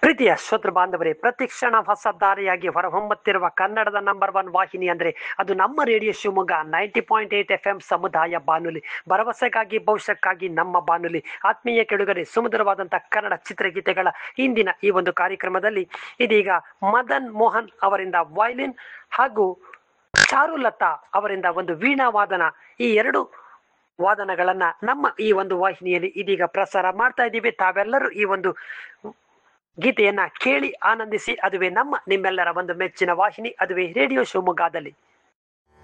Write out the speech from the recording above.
ಪ್ರೀತಿಯ ಶ್ರೋತೃ ಬಾಂಧವರೇ ಪ್ರತಿಕ್ಷಣ ಹೊಸ ದಾರಿಯಾಗಿ ಹೊರಹೊಮ್ಮುತ್ತಿರುವ ಕನ್ನಡದ ನಂಬರ್ ಒನ್ ವಾಹಿನಿ ಅಂದರೆ ಅದು ನಮ್ಮ radio Shivamogga ninety point eight F M ಸಮುದಾಯ ಬಾನುಲಿ ಭರವಸೆಗಾಗಿ ಭವಿಷ್ಯಕ್ಕಾಗಿ ನಮ್ಮ ಬಾನುಲಿ ಆತ್ಮೀಯ ಕೆಡುಗರೆ ಸುಮಧುರವಾದಂಥ ಕನ್ನಡ ಚಿತ್ರಗೀತೆಗಳ ಇಂದಿನ ಈ ಒಂದು ಕಾರ್ಯಕ್ರಮದಲ್ಲಿ ಇದೀಗ ಮದನ್ ಮೋಹನ್ ಅವರಿಂದ ವಯಲಿನ್ ಹಾಗೂ ಚಾರುಲತಾ ಅವರಿಂದ ಒಂದು ವೀಣಾ ವಾದನ ಈ ಎರಡು ವಾದನಗಳನ್ನ ನಮ್ಮ ಈ ಒಂದು ವಾಹಿನಿಯಲ್ಲಿ ಇದೀಗ ಪ್ರಸಾರ ಮಾಡ್ತಾ ಇದ್ದೀವಿ ತಾವೆಲ್ಲರೂ ಈ ಒಂದು ಗೀತೆಯನ್ನ ಕೇಳಿ ಆನಂದಿಸಿ ಅದುವೇ ನಮ್ಮ ನಿಮ್ಮೆಲ್ಲರ ಒಂದು ಮೆಚ್ಚಿನ ವಾಹಿನಿ ಅದುವೇ ರೇಡಿಯೋ ಶಿವಮೊಗ್ಗದಲ್ಲಿ